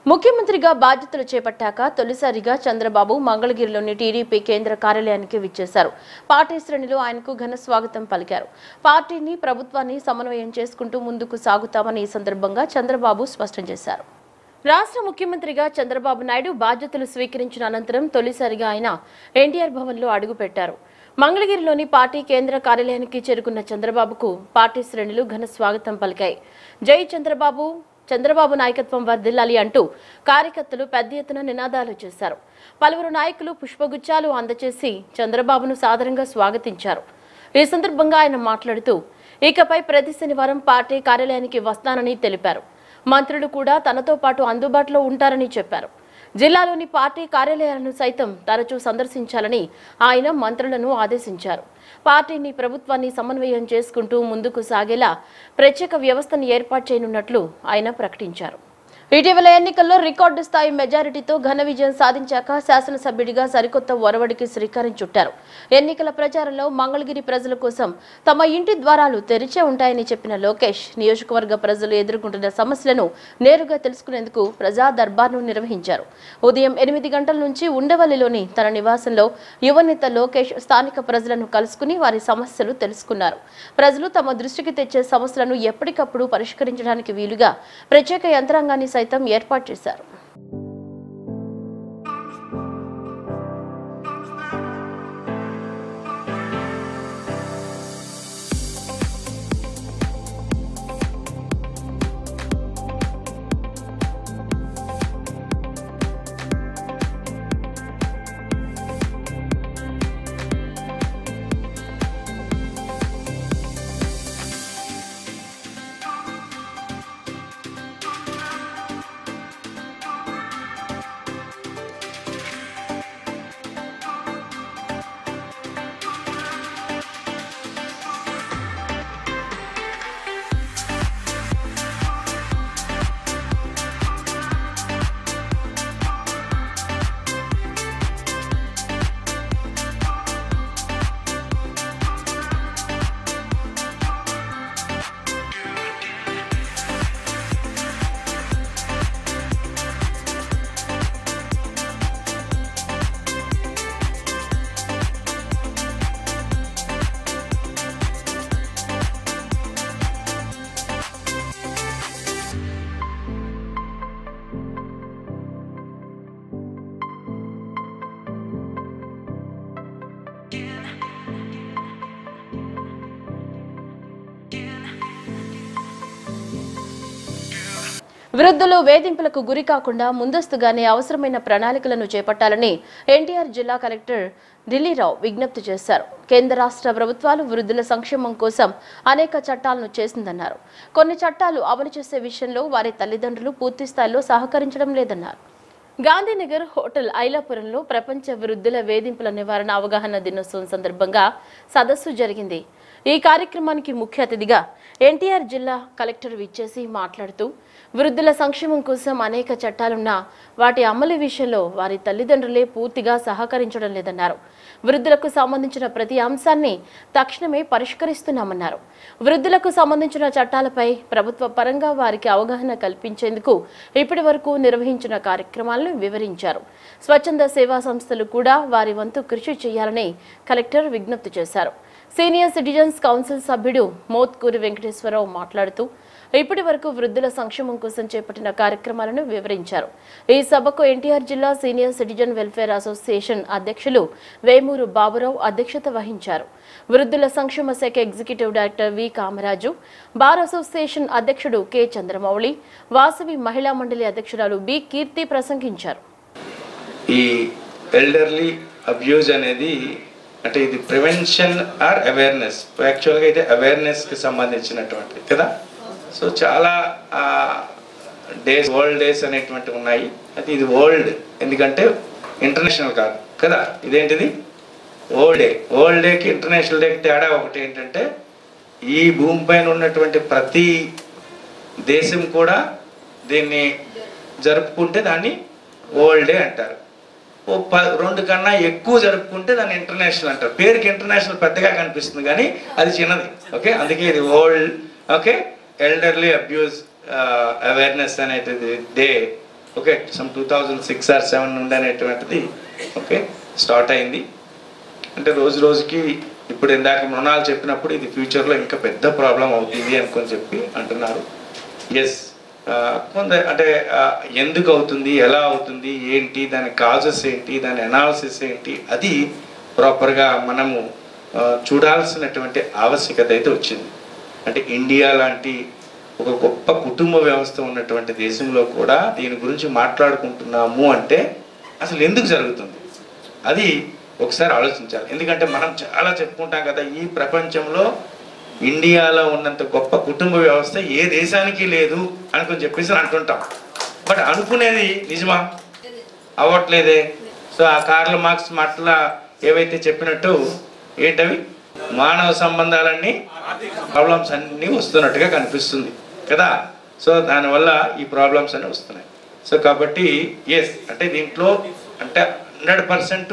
ముఖ్యమంత్రిగా బాధ్యతలు చేపట్టాక తొలిసారిగా చంద్రబాబు మంగళగిరిలోని టీడీపీ కేంద్ర కార్యాలయానికి విచ్చేశారు పార్టీ శ్రేణులు ఆయనకు ఘన స్వాగతం పలికారు పార్టీని ప్రభుత్వాన్ని సమన్వయం చేసుకుంటూ ముందుకు సాగుతామని ఈ సందర్భంగా చంద్రబాబు స్పష్టం చేశారు రాష్ట్ర ముఖ్యమంత్రిగా చంద్రబాబు నాయుడు బాధ్యతలు స్వీకరించిన అనంతరం తొలిసారిగా ఆయన ఎన్టీఆర్ భవన్లో అడుగుపెట్టారు మంగళగిరిలోని పార్టీ కేంద్ర కార్యాలయానికి చేరుకున్న చంద్రబాబుకు పార్టీ శ్రేణులు ఘన స్వాగతం పలికాయి జై చంద్రబాబు చంద్రబాబు నాయకత్వం వర్ధిల్లాలి అంటూ కార్యకర్తలు పెద్ద ఎత్తున నినాదాలు చేశారు పలువురు నాయకులు పుష్పగుచ్చాలు అందజేసి చంద్రబాబును సాదరంగా స్వాగతించారు ఈ సందర్భంగా ఆయన మాట్లాడుతూ ఇకపై ప్రతి శనివారం పార్టీ కార్యాలయానికి వస్తానని తెలిపారు మంత్రులు కూడా తనతో పాటు అందుబాటులో ఉంటారని చెప్పారు జిల్లాలోని పార్టీ కార్యాలయాలను సైతం తరచూ సందర్శించాలని ఆయన మంత్రులను ఆదేశించారు పార్టీని ప్రభుత్వాన్ని సమన్వయం చేసుకుంటూ ముందుకు సాగేలా ప్రత్యేక వ్యవస్థను ఏర్పాటు చేయనున్నట్లు ఆయన ప్రకటించారు ఇటీవల ఎన్నికల్లో రికార్డు స్థాయి మెజారిటీతో ఘన విజయం సాధించాక శాసనసభ్యుడిగా సరికొత్త ఒరవడికి శ్రీకారం చుట్టారు ఎన్నికల ప్రచారంలో మంగళగిరి ప్రజల కోసం తమ ఇంటి ద్వారాలు తెరిచే ఉంటాయని చెప్పిన లోకేష్ నియోజకవర్గ ప్రజలు ఎదుర్కొంటున్న సమస్యలను నేరుగా తెలుసుకునేందుకు ప్రజా దర్బార్ను నిర్వహించారు ఉదయం ఎనిమిది గంటల నుంచి ఉండవల్లిలోని తన నివాసంలో యువనేత లోకేష్ స్థానిక ప్రజలను కలుసుకుని వారి సమస్యలు తెలుసుకున్నారు ప్రజలు తమ దృష్టికి తెచ్చే సమస్యలను ఎప్పటికప్పుడు పరిష్కరించడానికి వీలుగా ప్రత్యేక యంత్రాంగాన్ని సైతం ఏర్పాటు చేశారు వృద్ధులు వేధింపులకు గురి కాకుండా ముందస్తుగానే అవసరమైన ప్రణాళికలను చేపట్టాలని ఎన్టీఆర్ జిల్లా కలెక్టర్ ఢిల్లీరావు విజ్ఞప్తి చేశారు కేంద్ర రాష్ట్ర ప్రభుత్వాలు వృద్ధుల సంక్షేమం కోసం అనేక చట్టాలను చేసిందన్నారు కొన్ని చట్టాలు అమలు చేసే విషయంలో వారి తల్లిదండ్రులు పూర్తి స్థాయిలో సహకరించడం లేదన్నారు గాంధీనగర్ హోటల్ ఐలాపురంలో ప్రపంచ వృద్ధుల వేధింపుల నివారణ అవగాహన దినోత్సవం సందర్భంగా సదస్సు జరిగింది ఈ కార్యక్రమానికి ముఖ్య అతిథిగా ఎన్టీఆర్ జిల్లా కలెక్టర్ విచ్చేసి మాట్లాడుతూ వృద్ధుల సంక్షేమం కోసం అనేక చట్టాలున్నా వాటి అమలు విషయంలో వారి తల్లిదండ్రులే పూర్తిగా సహకరించడం లేదన్నారు వృద్ధులకు సంబంధించిన ప్రతి అంశాన్ని తక్షణమే పరిష్కరిస్తున్నామన్నారు వృద్ధులకు సంబంధించిన చట్టాలపై ప్రభుత్వ పరంగా వారికి అవగాహన కల్పించేందుకు ఇప్పటి వరకు నిర్వహించిన కార్యక్రమాలను వివరించారు స్వచ్ఛంద సేవా సంస్థలు కూడా వారి వంతు కృషి చేయాలని కలెక్టర్ విజ్ఞప్తి చేశారు సీనియర్ సిటిజన్స్ కౌన్సిల్ సభ్యుడు మోత్కూరి వెంకటేశ్వరరావు మాట్లాడుతూ ఇప్పటి వరకు వృద్ధుల సంక్షేమం కోసం చేపట్టిన కార్యక్రమాలను వివరించారు ఈ సభకు ఎన్టీఆర్ జిల్లా సీనియర్ సిటిజన్ వెల్ఫేర్ అసోసియేషన్ అధ్యక్షులు వేమూరు బాబురావు అధ్యక్షత వహించారు వృద్ధుల సంక్షేమ శాఖ executive director V Kamaraju bar association అధ్యక్షుడు కె చంద్రమౌళి వాసవి మహిళా మండలి అధ్యక్షురాలు బి కీర్తి ప్రసంగించారు ఈ ఎల్డర్లీ అబ్యూజ్ అనేది అంటే ఇది ప్రివెన్షన్ ఆర్ అవేర్నెస్ యాక్చువల్గా అయితే అవేర్నెస్కి సంబంధించినటువంటిది కదా సో చాలా డేస్ వరల్డ్ డేస్ అనేటువంటివి ఉన్నాయి అయితే ఇది వరల్డ్ ఎందుకంటే ఇంటర్నేషనల్ కాదు కదా ఇదేంటిది వరల్డ్ డే వరల్డ్ డేకి ఇంటర్నేషనల్ డేకి తేడా ఒకటి ఏంటంటే ఈ భూమి పైన ఉన్నటువంటి ప్రతి దేశం కూడా దీన్ని జరుపుకుంటే దాన్ని వరల్డ్ డే అంటారు ఓ ప రెండు కన్నా ఎక్కువ జరుపుకుంటే దాన్ని ఇంటర్నేషనల్ అంటారు పేరుకి ఇంటర్నేషనల్ పెద్దగా కనిపిస్తుంది కానీ అది చిన్నది ఓకే అందుకే ఇది world okay elderly abuse awareness అనేది day okay some two thousand six or seven నుండి అనేటువంటిది ఓకే స్టార్ట్ అయింది అంటే రోజు రోజుకి ఇప్పుడు ఇందాక మృణాలు చెప్పినప్పుడు ఇది ఫ్యూచర్లో ఇంకా పెద్ద ప్రాబ్లం అవుతుంది అనుకొని చెప్పి అంటున్నారు ఎస్ కొంత అంటే ఆ, ఎందుకు అవుతుంది ఎలా అవుతుంది ఏంటి దాని కాజెస్ ఏంటి దాని అనాలిసిస్ ఏంటి అది ప్రాపర్గా మనము ఆ, చూడాల్సినటువంటి ఆవశ్యకత అయితే వచ్చింది అంటే ఇండియా లాంటి ఒక గొప్ప కుటుంబ వ్యవస్థ ఉన్నటువంటి దేశంలో కూడా దీని గురించి మాట్లాడుకుంటున్నాము అంటే అసలు ఎందుకు జరుగుతుంది అది ఒకసారి ఆలోచించాలి ఎందుకంటే మనం చాలా చెప్పుకుంటాం కదా ఈ ప్రపంచంలో ఇండియాలో ఉన్నంత గొప్ప కుటుంబ వ్యవస్థ ఏ దేశానికి లేదు అనుకుని చెప్పేసి అంటుంటాం బట్ అనుకునేది నిజమా అవ్వట్లేదే సో ఆ కార్ల మార్క్స్ మాటల ఏవైతే చెప్పినట్టు ఏంటవి మానవ సంబంధాలన్నీ ప్రాబ్లమ్స్ అన్నీ వస్తున్నట్టుగా కనిపిస్తుంది కదా సో దానివల్ల ఈ ప్రాబ్లమ్స్ అన్నీ వస్తున్నాయి సో కాబట్టి ఎస్ అంటే దీంట్లో అంటే హండ్రెడ్ పర్సెంట్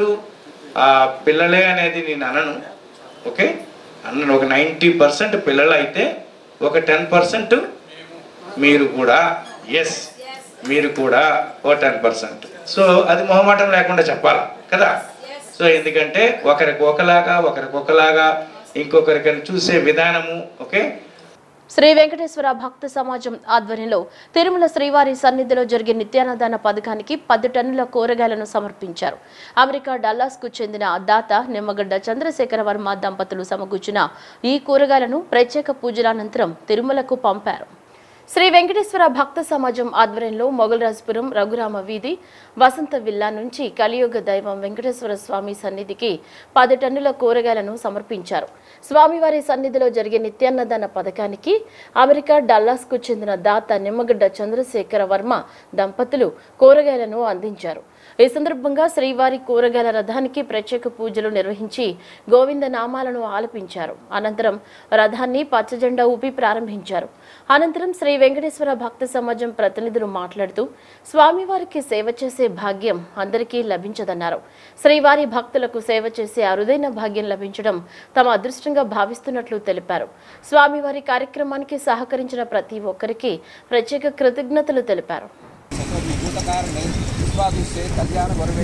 పిల్లలే అనేది నేను అనను ఓకే అన్న ఒక నైంటీ పర్సెంట్ పిల్లలు అయితే ఒక టెన్ పర్సెంట్ మీరు కూడా ఎస్ మీరు కూడా ఓ టెన్ పర్సెంట్ సో అది మొహమాటం లేకుండా చెప్పాలి కదా సో ఎందుకంటే ఒకరికి ఒకలాగా ఒకరికి ఒకలాగా ఇంకొకరికని చూసే విధానము ఓకే శ్రీ వెంకటేశ్వర భక్త సమాజం ఆధ్వర్యంలో తిరుమల శ్రీవారి సన్నిధిలో జరిగే నిత్యాన్నదాన పథకానికి పది టన్నుల కూరగాయలను సమర్పించారు అమెరికా డల్లాస్ కు చెందిన దాత నిమ్మగడ్డ చంద్రశేఖర వర్మ దంపతులు సమకూర్చిన ఈ కూరగాయలను ప్రత్యేక పూజల అనంతరం తిరుమలకు పంపారు శ్రీ వెంకటేశ్వర భక్త సమాజం ఆధ్వర్యంలో మొగల్రాజపురం రఘురామ వీధి వసంత విల్లా నుంచి కలియుగ దైవం వెంకటేశ్వర స్వామి సన్నిధికి పది టన్నుల కూరగాయలను సమర్పించారు స్వామివారి సన్నిధిలో జరిగే నిత్యాన్నదాన పథకానికి అమెరికా డల్లాస్కు చెందిన దాత నిమ్మగడ్డ చంద్రశేఖర వర్మ దంపతులు కూరగాయలను అందించారు ఈ సందర్భంగా శ్రీవారి కూరగాయల రథానికి ప్రత్యేక పూజలు నిర్వహించి గోవింద నామాలను ఆలపించారు అనంతరం రథాన్ని పచ్చజెండా ఊపి ప్రారంభించారు అనంతరం శ్రీ వెంకటేశ్వర భక్త సమాజం ప్రతినిధులు మాట్లాడుతూ స్వామివారికి సేవ చేసే భాగ్యం అందరికీ లభించదన్నారు శ్రీవారి భక్తులకు సేవ చేసే అరుదైన భాగ్యం లభించడం తమ అదృష్టంగా భావిస్తున్నట్లు తెలిపారు స్వామివారి కార్యక్రమానికి సహకరించిన ప్రతి ఒక్కరికి ప్రత్యేక కృతజ్ఞతలు తెలిపారు భూతకారణే విశ్వాదిస్తే కళ్యాణ వరవే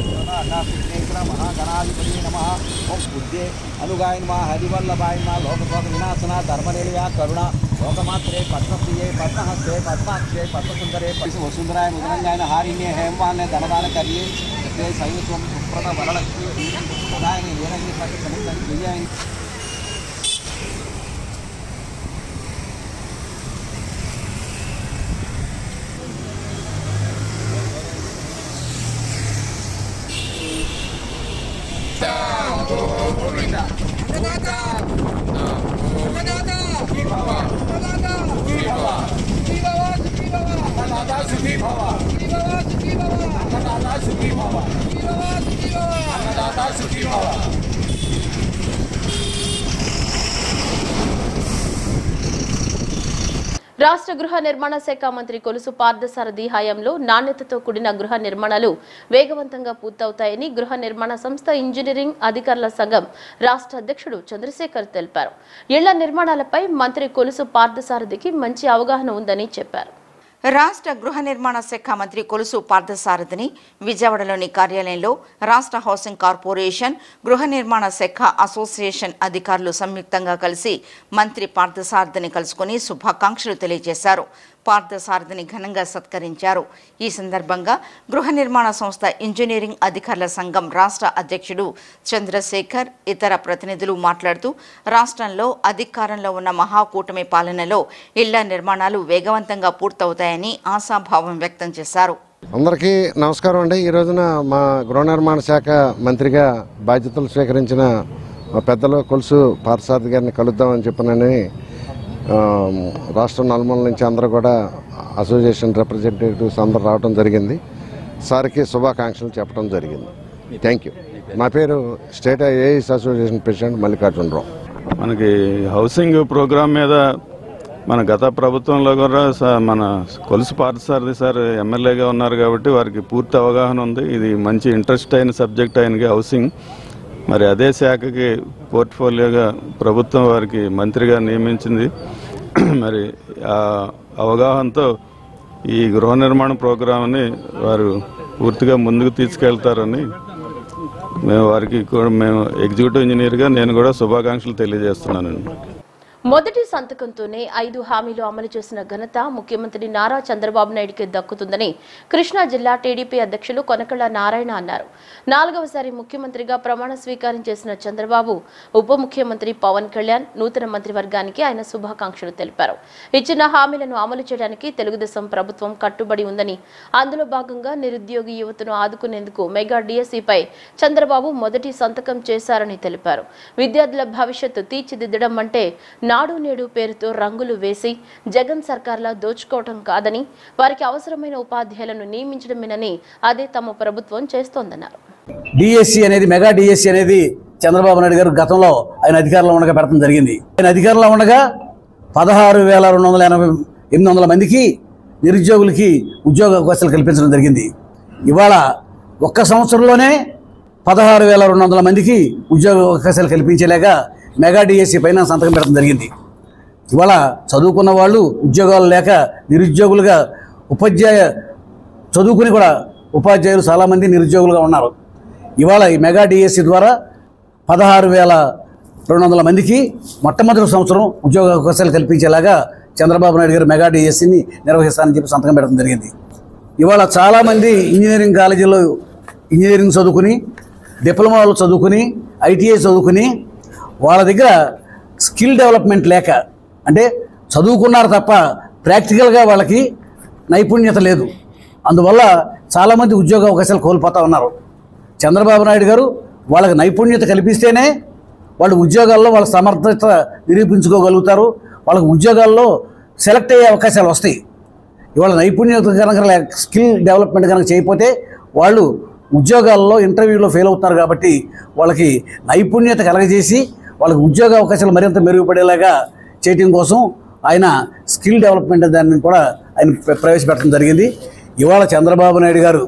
సరేణ మహాగణాధిపతి నమ ఓం బుద్ధే అనుగాయ మా హరివల్లభాయ మా లోకశోక వినాశన ధర్మనిలయ కరుణ లోకమాత్రే పద్మప్రియే పద్మహస్తే పద్మాక్షే పద్మసుందరే పశు వసుంధరాయ ముదరంగాయన హారిణ్యే హేమవాన్య ధనదాన కర్యే సత్యే సైవత్వం సుప్రద వరలక్ష్మి ఉదాయని వీరంగి సత్య సముద్రం విజయాన్ని రాష్ట్ర గృహ నిర్మాణ శాఖ మంత్రి కొలుసు పార్థసారథి హయాంలో నాణ్యతతో కూడిన గృహ నిర్మాణాలు వేగవంతంగా పూర్తవుతాయని గృహ నిర్మాణ సంస్థ ఇంజనీరింగ్ అధికారుల సంఘం రాష్ట్ర అధ్యక్షుడు చంద్రశేఖర్ తెలిపారు ఇళ్ల నిర్మాణాలపై మంత్రి కొలుసు పార్థసారథికి మంచి అవగాహన ఉందని చెప్పారు రాష్ట్ర గృహ నిర్మాణ శాఖ మంత్రి కొలుసు పార్థసారథిని విజయవాడలోని కార్యాలయంలో రాష్ట్ర హౌసింగ్ కార్పొరేషన్ గృహ నిర్మాణ శాఖ అసోసియేషన్ అధికారులు సంయుక్తంగా కలిసి మంత్రి పార్థసారథిని కలుసుకుని శుభాకాంక్షలు తెలియజేశారు పార్థసారథిని ఘనంగా సత్కరించారు ఈ సందర్భంగా గృహ నిర్మాణ సంస్థ ఇంజనీరింగ్ అధికారుల సంఘం రాష్ట్ర అధ్యక్షుడు చంద్రశేఖర్ ఇతర ప్రతినిధులు మాట్లాడుతూ రాష్ట్రంలో అధికారంలో ఉన్న మహాకూటమి పాలనలో ఇళ్ల నిర్మాణాలు వేగవంతంగా పూర్తవుతాయని ఆశాభావం వ్యక్తం చేశారు అందరికీ నమస్కారం అండి ఈ రోజున మా గృహ నిర్మాణ శాఖ మంత్రిగా బాధ్యతలు స్వీకరించిన మా పెద్దలు కొలుసు పార్థసారథి గారిని కలుద్దామని చెప్పనని ఆ, రాష్ట్రం నలుమూల నుంచి అందరూ కూడా అసోసియేషన్ రిప్రజెంటేటివ్స్ అందరూ రావడం జరిగింది సార్కి శుభాకాంక్షలు చెప్పడం జరిగింది థ్యాంక్ యూ నా పేరు state AS association president Mallikarjunarao మనకి హౌసింగ్ ప్రోగ్రామ్ మీద మన గత ప్రభుత్వంలో కూడా స- మన కొలుసు పార్థసారథి సార్ ఎమ్మెల్యేగా ఉన్నారు కాబట్టి వారికి పూర్తి అవగాహన ఉంది ఇది మంచి ఇంట్రెస్ట్ అయిన సబ్జెక్ట్ ఆయనకి హౌసింగ్ మరి అదే శాఖకి పోర్ట్ఫోలియోగా ప్రభుత్వం వారికి మంత్రిగా నియమించింది మరి ఆ అవగాహనతో ఈ గృహ నిర్మాణ ప్రోగ్రామ్ని వారు పూర్తిగా ముందుకు తీసుకెళ్తారని మేము వారికి కూడా మేము ఎగ్జిక్యూటివ్ ఇంజనీర్గా నేను కూడా శుభాకాంక్షలు తెలియజేస్తున్నానండి మొదటి సంతకంతోనే ఐదు హామీలు అమలు చేసిన ఘనత ముఖ్యమంత్రి నారా చంద్రబాబు నాయుడుకి దక్కుతుందని కృష్ణా జిల్లా టీడీపీ అధ్యక్షులు కొనకళ్ళ నారాయణ అన్నారు నాలుగవసారి ముఖ్యమంత్రిగా ప్రమాణ స్వీకారం చేసిన చంద్రబాబు ఉప ముఖ్యమంత్రి పవన్ కళ్యాణ్ నూతన మంత్రివర్గానికి ఆయన శుభాకాంక్షలు తెలిపారు ఇచ్చిన హామీలను అమలు చేయడానికి తెలుగుదేశం ప్రభుత్వం కట్టుబడి ఉందని అందులో భాగంగా నిరుద్యోగి యువతను ఆదుకునేందుకు మెగా డిఎస్సిపై చంద్రబాబు మొదటి సంతకం చేశారని తెలిపారు విద్యార్థుల భవిష్యత్తు తీర్చిదిద్దడం అంటే నాడు నేడు పేరుతో రంగులు వేసి జగన్ సర్కార్లా దోచుకోవటం కాదని వారికి అవసరమైన ఉపాధ్యాయులను నియమించడమేనని అదే తమ ప్రభుత్వం చేస్తోందన్నారు డిఎస్సి అనేది మెగా డిఎస్సి అనేది చంద్రబాబు నాయుడు గారు గతంలో ఆయన అధికారంలో ఉండగా పెడతాం జరిగింది ఆయన అధికారంలో ఉండగా పదహారు వేల రెండు వందల ఎనభై ఎనిమిది వందల మందికి నిరుద్యోగులకి ఉద్యోగ అవకాశాలు కల్పించడం జరిగింది ఇవాళ ఒక్క సంవత్సరంలోనే పదహారు వేల రెండు వందల మందికి ఉద్యోగ అవకాశాలు కల్పించేలాగా మెగా డిఎస్సి పైన సంతకం పెట్టడం జరిగింది ఇవాళ చదువుకున్న వాళ్ళు ఉద్యోగాలు లేక నిరుద్యోగులుగా ఉపాధ్యాయ చదువుకుని కూడా ఉపాధ్యాయులు చాలామంది నిరుద్యోగులుగా ఉన్నారు ఇవాళ ఈ మెగా డిఎస్సి ద్వారా పదహారు వేల రెండు వందల మందికి మొట్టమొదటి సంవత్సరం ఉద్యోగ అవకాశాలు కల్పించేలాగా చంద్రబాబు నాయుడు గారు మెగా డిఎస్సిని నిర్వహిస్తానని చెప్పి సంతకం పెట్టడం జరిగింది ఇవాళ చాలామంది ఇంజనీరింగ్ కాలేజీలో ఇంజనీరింగ్ చదువుకుని డిప్లొమాలు చదువుకుని ఐటీఐ చదువుకుని వాళ్ళ దగ్గర స్కిల్ డెవలప్మెంట్ లేక అంటే చదువుకున్నారు తప్ప ప్రాక్టికల్గా వాళ్ళకి నైపుణ్యత లేదు అందువల్ల చాలామంది ఉద్యోగ అవకాశాలు కోల్పోతూ ఉన్నారు చంద్రబాబు నాయుడు గారు వాళ్ళకి నైపుణ్యత కల్పిస్తేనే వాళ్ళు ఉద్యోగాల్లో వాళ్ళ సమర్థత నిరూపించుకోగలుగుతారు వాళ్ళకి ఉద్యోగాల్లో సెలెక్ట్ అయ్యే అవకాశాలు వస్తాయి ఇవాళ నైపుణ్యత కనుక లే- స్కిల్ డెవలప్మెంట్ కనుక చేయకపోతే వాళ్ళు ఉద్యోగాల్లో ఇంటర్వ్యూలో ఫెయిల్ అవుతున్నారు కాబట్టి వాళ్ళకి నైపుణ్యత కలగజేసి వాళ్ళకి ఉద్యోగ అవకాశాలు మరింత మెరుగుపడేలాగా చేయటం కోసం ఆయన స్కిల్ డెవలప్మెంట్ దాన్ని కూడా ఆయన ప్ర- ప్రవేశపెట్టడం జరిగింది ఇవాళ చంద్రబాబు నాయుడు గారు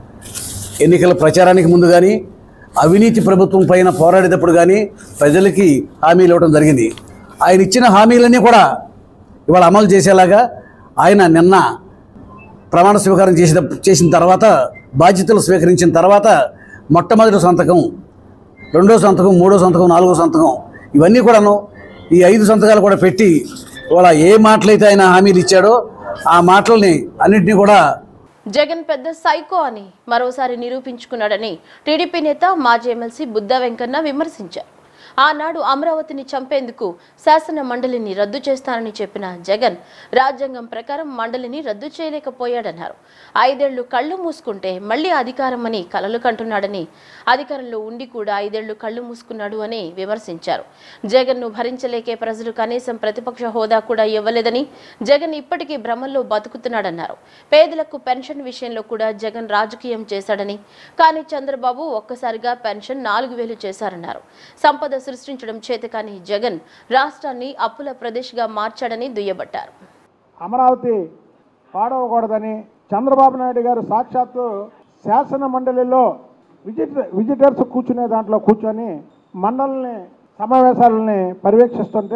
ఎన్నికల ప్రచారానికి ముందు కానీ అవినీతి ప్రభుత్వం పైన పోరాడేటప్పుడు కానీ ప్రజలకి హామీలు ఇవ్వడం జరిగింది ఆయన ఇచ్చిన హామీలన్నీ కూడా ఇవాళ అమలు చేసేలాగా ఆయన నిన్న ప్రమాణ స్వీకారం చేసిన చేసిన తర్వాత బాధ్యతలు స్వీకరించిన తర్వాత మొట్టమొదటి సంతకం రెండో సంతకం మూడో సంతకం నాలుగో సంతకం ఇవన్నీ కూడాను ఈ ఐదు సంతకాలు కూడా పెట్టి ఇవాళ ఏ మాటలైతే ఆయన హామీలు ఇచ్చాడో ఆ మాటల్ని అన్నింటినీ కూడా జగన్ పెద్ద సైకో అని మరోసారి నిరూపించుకున్నాడని టీడీపీ నేత మాజీ ఎమ్మెల్సీ బుద్ధా వెంకన్న విమర్శించారు ఆనాడు అమరావతిని చంపేందుకు శాసన మండలిని రద్దు చేస్తానని చెప్పిన జగన్ రాజ్యాంగం ప్రకారం మండలిని రద్దు చేయలేకపోయాడన్నారు ఐదేళ్లు కళ్ళు మూసుకుంటే మళ్ళీ అధికారం అని కలలు కంటున్నాడని అధికారంలో ఉండి కూడా ఐదేళ్లు కళ్ళు మూసుకున్నాడు అని విమర్శించారు జగన్ను భరించలేకే ప్రజలు కనీసం ప్రతిపక్ష హోదా కూడా ఇవ్వలేదని జగన్ ఇప్పటికీ భ్రమల్లో బతుకుతున్నాడన్నారు పేదలకు పెన్షన్ విషయంలో కూడా జగన్ రాజకీయం చేశాడని కానీ చంద్రబాబు ఒక్కసారిగా పెన్షన్ నాలుగు వేలు చేశారన్నారు సంపద సృష్టించడం చేతకాని జగన్ రాష్ట్రాన్ని అప్పుల ప్రదేశ్గా మార్చాడని దుయ్యబట్టారు అమరావతి పాడవకూడదని చంద్రబాబు నాయుడు గారు సాక్షాత్తు శాసన మండలిలో విజిట్ విజిటర్స్ కూర్చునే దాంట్లో కూర్చొని మండలిని సమావేశాలని పర్యవేక్షిస్తుంటే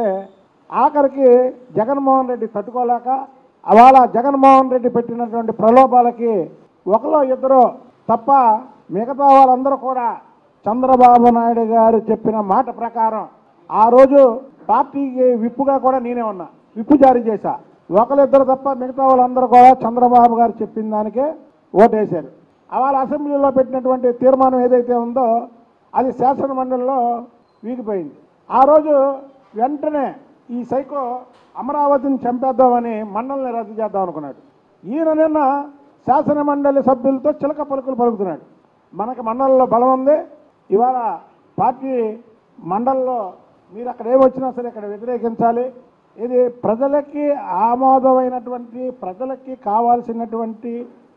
ఆఖరికి జగన్మోహన్ రెడ్డి తట్టుకోలేక అవాళ జగన్మోహన్ రెడ్డి పెట్టినటువంటి ప్రలోభాలకి ఒకలో ఇద్దరు తప్ప మిగతా వాళ్ళందరూ కూడా చంద్రబాబు నాయుడు గారు చెప్పిన మాట ప్రకారం ఆ రోజు పార్టీకి విప్పుగా కూడా నేనే ఉన్నా విప్పు జారీ చేశా ఒకరిద్దరు తప్ప మిగతా వాళ్ళందరూ కూడా చంద్రబాబు గారు చెప్పిన దానికే ఓటేశారు అవాళ అసెంబ్లీలో పెట్టినటువంటి తీర్మానం ఏదైతే ఉందో అది శాసన మండలిలో వీగిపోయింది ఆ రోజు వెంటనే ఈ సైకో అమరావతిని చంపేద్దామని మండలిని రద్దు చేద్దాం అనుకున్నాడు ఈయన నిన్న శాసన మండలి సభ్యులతో చిలక పలుకులు పలుకుతున్నాడు మనకి మండలిలో బలం ఉంది ఇవాళ పార్టీ మండలిలో మీరు అక్కడ ఏమొచ్చినా సరే ఇక్కడ వ్యతిరేకించాలి ఇది ప్రజలకి ఆమోదమైనటువంటి ప్రజలకి కావాల్సినటువంటి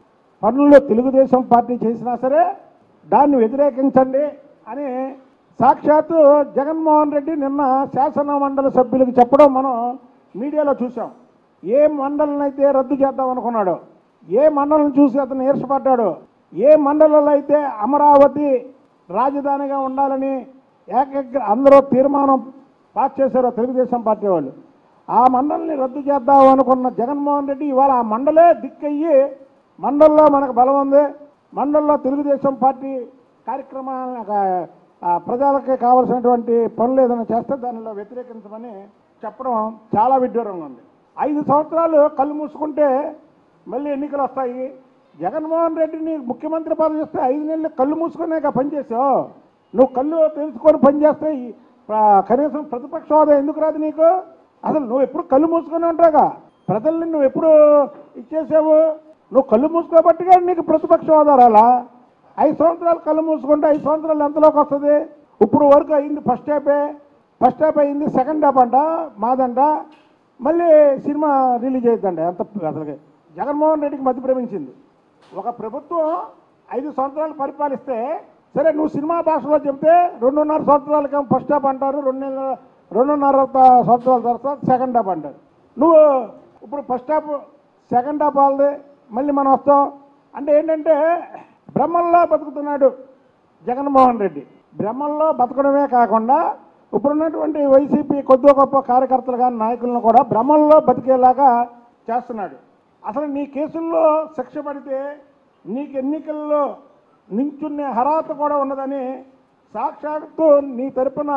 పనులు తెలుగుదేశం పార్టీ చేసినా సరే దాన్ని వ్యతిరేకించండి అని సాక్షాత్తు జగన్మోహన్ రెడ్డి నిన్న శాసన మండలి సభ్యులకు చెప్పడం మనం మీడియాలో చూసాం ఏ మండలినైతే రద్దు చేద్దాం అనుకున్నాడో ఏ మండలిని చూసి అతను ఈర్షపడ్డాడో ఏ మండలంలో అయితే అమరావతి రాజధానిగా ఉండాలని ఏకగ్ర అందరూ తీర్మానం పాస్ చేశారో తెలుగుదేశం పార్టీ వాళ్ళు ఆ మండలిని రద్దు చేద్దాం అనుకున్న జగన్మోహన్ రెడ్డి ఇవాళ ఆ మండలే దిక్కయ్యి మండల్లో మనకు బలం ఉంది మండల్లో తెలుగుదేశం పార్టీ కార్యక్రమాలను ఆ- ఆ ప్రజలకి కావాల్సినటువంటి పనులు ఏదైనా చేస్తే దానిలో వ్యతిరేకించమని చెప్పడం చాలా విడ్డూరంగా ఉంది ఐదు సంవత్సరాలు కళ్ళు మూసుకుంటే మళ్ళీ ఎన్నికలు వస్తాయి జగన్మోహన్ రెడ్డిని ముఖ్యమంత్రి పదవి ఇస్తే ఐదు నెలలు కళ్ళు మూసుకునేగా పనిచేసావు నువ్వు కళ్ళు తెలుసుకొని పనిచేస్తే ఈ ప్ర- కనీసం ప్రతిపక్ష హోదా ఎందుకు రాదు నీకు అసలు నువ్వు ఎప్పుడు కళ్ళు మూసుకొని ఉంటాగా ప్రజల్ని నువ్వు ఎప్పుడు ఇచ్చేసావు నువ్వు కళ్ళు మూసుకోబట్టిగా నీకు ప్రతిపక్ష హోదా రాలా ఐదు సంవత్సరాలు కళ్ళు మూసుకుంటే ఐదు సంవత్సరాలు ఎంతలోకి వస్తుంది ఇప్పుడు వరకు అయింది ఫస్ట్ హాఫే ఫస్ట్ హాఫ్ అయింది సెకండ్ హాఫ్ అంట మాదంట మళ్ళీ సినిమా రిలీజ్ అవుతుందండి అంత అసలుకి జగన్మోహన్ రెడ్డికి మధ్య ప్రేమించింది ఒక ప్రభుత్వం ఐదు సంవత్సరాలు పరిపాలిస్తే సరే నువ్వు సినిమా భాషలో చెప్తే రెండున్నర సంవత్సరాలకేమో ఫస్ట్ హాఫ్ అంటారు రెండు నెలల రెండున్నర త- సంవత్సరాల తర్వాత సెకండ్ హాఫ్ అంటారు నువ్వు ఇప్పుడు ఫస్ట్ హాఫ్ సెకండ్ హాఫ్ వాళ్ళది మళ్ళీ మనం వస్తాం అంటే ఏంటంటే బ్రహ్మల్లో బతుకుతున్నాడు జగన్మోహన్ రెడ్డి బ్రహ్మల్లో బతకడమే కాకుండా ఇప్పుడున్నటువంటి వైసీపీ కొద్ది గొప్ప కార్యకర్తలు కానీ నాయకులను కూడా భ్రమంలో బతికేలాగా చేస్తున్నాడు అసలు నీ కేసుల్లో శిక్ష పడితే నీకు ఎన్నికల్లో నించునే అర్హత కూడా ఉన్నదని సాక్షాత్తు నీ తరపున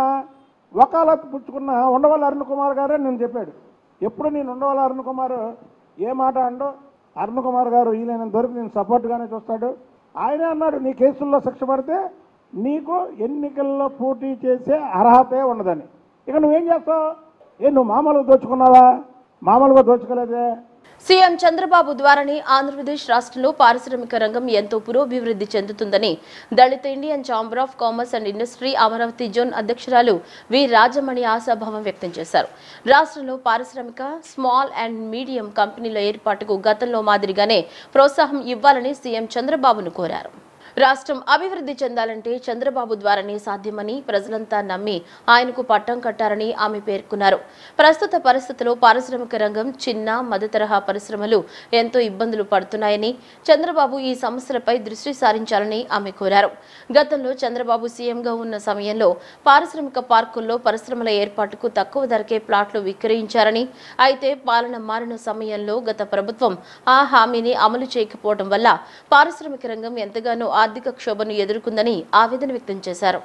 వకాలత్ పుచ్చుకున్న ఉండవల్లి అరుణ్ కుమార్ గారే నేను చెప్పాడు ఎప్పుడు నేను ఉండవల్లి అరుణ్ కుమార్ ఏ మాట అండో అరుణ్ కుమార్ గారు వీలైనంత వరకు నేను సపోర్ట్గానే చూస్తాడు ఆయనే అన్నాడు నీ కేసుల్లో శిక్ష పడితే నీకు ఎన్నికల్లో పోటీ చేసే అర్హతే ఉండదని ఇక నువ్వేం చేస్తావు ఏ నువ్వు మామూలుగా దోచుకున్నావా మామూలుగా దోచుకోలేదే సీఎం చంద్రబాబు ద్వారానే ఆంధ్రప్రదేశ్ రాష్ట్రంలో పారిశ్రామిక రంగం ఎంతో పురోభివృద్ధి చెందుతుందని Dalit Indian chamber of commerce and industry Amaravati zone అధ్యక్షురాలు వి రాజమణి ఆశాభావం వ్యక్తం చేశారు రాష్ట్రంలో పారిశ్రామిక స్మాల్ అండ్ మీడియం కంపెనీల ఏర్పాటుకు గతంలో మాదిరిగానే ప్రోత్సాహం ఇవ్వాలని సీఎం చంద్రబాబును కోరారు రాష్ట్రం అభివృద్ధి చెందాలంటే చంద్రబాబు ద్వారానే సాధ్యమని ప్రజలంతా నమ్మి ఆయనకు పట్టం కట్టారని ఆమె పేర్కొన్నారు ప్రస్తుత పరిస్థితుల్లో పారిశ్రామిక రంగం చిన్న మధ్య తరహా పరిశ్రమలు ఎంతో ఇబ్బందులు పడుతున్నాయని చంద్రబాబు ఈ సమస్యలపై దృష్టి సారించాలని ఆమె కోరారు గతంలో చంద్రబాబు సీఎంగా ఉన్న సమయంలో పారిశ్రామిక పార్కుల్లో పరిశ్రమల ఏర్పాటుకు తక్కువ ధరకే ప్లాట్లు విక్రయించారని అయితే పాలన మారిన సమయంలో గత ప్రభుత్వం ఆ హామీని అమలు చేయకపోవడం వల్ల పారిశ్రామిక రంగం ఎంతగానో ఆర్థిక క్షోభను ఎదుర్కొందని ఆవేదన వ్యక్తం చేశారు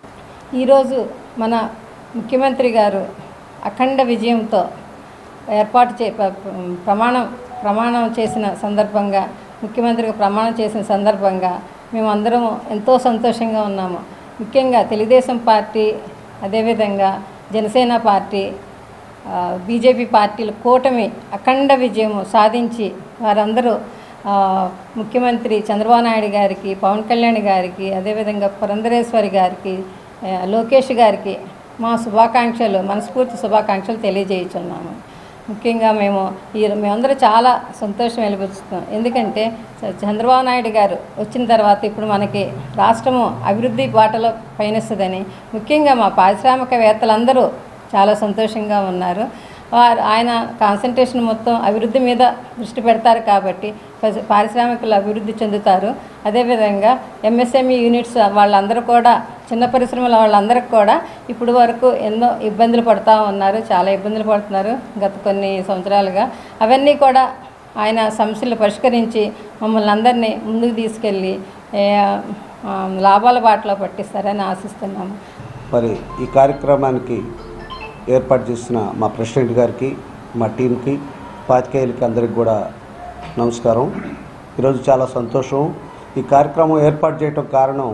ఈరోజు మన ముఖ్యమంత్రి గారు అఖండ విజయంతో ఏర్పాటు చే ప్ర- ప్రమాణం ప్రమాణం చేసిన సందర్భంగా ముఖ్యమంత్రిగా ప్రమాణం చేసిన సందర్భంగా మేమందరం ఎంతో సంతోషంగా ఉన్నాము ముఖ్యంగా తెలుగుదేశం పార్టీ అదేవిధంగా జనసేన పార్టీ ఆ, బీజేపీ పార్టీల కూటమి అఖండ విజయం సాధించి వారందరూ ఆ, ముఖ్యమంత్రి చంద్రబాబు నాయుడు గారికి పవన్ కళ్యాణ్ గారికి అదేవిధంగా పురంధరేశ్వరి గారికి ఆ, లోకేష్ గారికి మా శుభాకాంక్షలు మనస్ఫూర్తి శుభాకాంక్షలు తెలియజేయుచున్నాము ముఖ్యంగా మేము ఈ మేమందరూ చాలా సంతోషం వెలిపిస్తున్నాం ఎందుకంటే చ- చంద్రబాబు నాయుడు గారు వచ్చిన తర్వాత ఇప్పుడు మనకి రాష్ట్రము అభివృద్ధి బాటలో పయనిస్తుందని ముఖ్యంగా మా పారిశ్రామికవేత్తలందరూ చాలా సంతోషంగా ఉన్నారు వారు ఆయన కాన్సన్ట్రేషన్ మొత్తం అభివృద్ధి మీద దృష్టి పెడతారు కాబట్టి పరి- పారిశ్రామికలు అభివృద్ధి చెందుతారు అదేవిధంగా ఎంఎస్ఎంఈ యూనిట్స్ వాళ్ళందరూ కూడా చిన్న పరిశ్రమల వాళ్ళందరికీ కూడా ఇప్పుడు వరకు ఎన్నో ఇబ్బందులు పడుతూ ఉన్నారు చాలా ఇబ్బందులు పడుతున్నారు గత కొన్ని సంవత్సరాలుగా అవన్నీ కూడా ఆయన సమస్యలు పరిష్కరించి మమ్మల్ని అందరినీ ముందుకు తీసుకెళ్ళి ఏ, ఆ, లాభాల బాటలో పట్టిస్తారని ఆశిస్తున్నాము మరి ఈ కార్యక్రమానికి ఏర్పాటు చేసిన మా ప్రెసిడెంట్ గారికి మా టీంకి పాతికేయులకి అందరికి కూడా నమస్కారం ఈరోజు చాలా సంతోషం ఈ కార్యక్రమం ఏర్పాటు చేయటం కారణం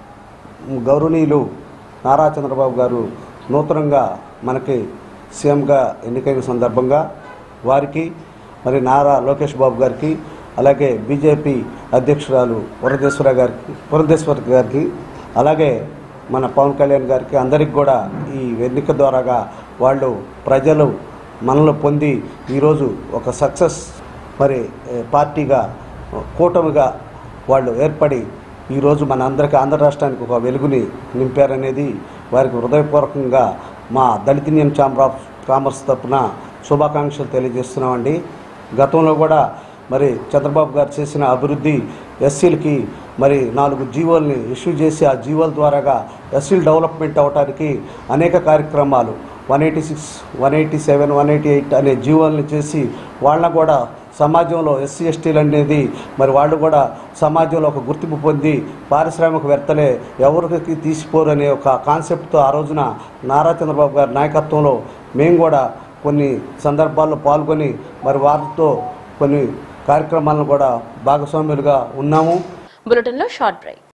గౌరవనీయులు నారా చంద్రబాబు గారు నూతనంగా మనకి సీఎంగా ఎన్నికైన సందర్భంగా వారికి మరి నారా లోకేష్ బాబు గారికి అలాగే బీజేపీ అధ్యక్షురాలు వరదేశ్వర గారికి వరదేశ్వర్ గారికి అలాగే మన పవన్ కళ్యాణ్ గారికి అందరికి కూడా ఈ ఎన్నిక ద్వారాగా వాళ్ళు ప్రజలు మనలో పొంది ఈరోజు ఒక సక్సెస్ మరి ఏ, పార్టీగా కూటమిగా వాళ్ళు ఏర్పడి ఈరోజు మన అందరికీ ఆంధ్ర రాష్ట్రానికి ఒక వెలుగుని నింపారనేది వారికి హృదయపూర్వకంగా మా Dalit Indian chamber of commerce తరఫున శుభాకాంక్షలు తెలియజేస్తున్నామండి గతంలో కూడా మరి చంద్రబాబు గారు చేసిన అభివృద్ధి ఎస్సీలకి మరి నాలుగు జీవోల్ని ఇష్యూ చేసి ఆ జీవోల ద్వారాగా ఎస్సీలు డెవలప్మెంట్ అవడానికి అనేక కార్యక్రమాలు one eighty six one eighty seven one eighty eight అనే జీవోలను చేసి వాళ్ళని కూడా సమాజంలో ఎస్సీ ఎస్టీలు అనేది మరి వాళ్ళు కూడా సమాజంలో ఒక గుర్తింపు పొంది పారిశ్రామికవేత్తలే ఎవరికి తీసిపోరు అనే ఒక కాన్సెప్ట్తో ఆ రోజున నారా చంద్రబాబు గారి నాయకత్వంలో మేము కూడా కొన్ని సందర్భాల్లో పాల్గొని మరి వారితో కొన్ని కార్యక్రమాలను కూడా భాగస్వాములుగా ఉన్నాము బులెటిన్లో షార్ట్ బ్రేక్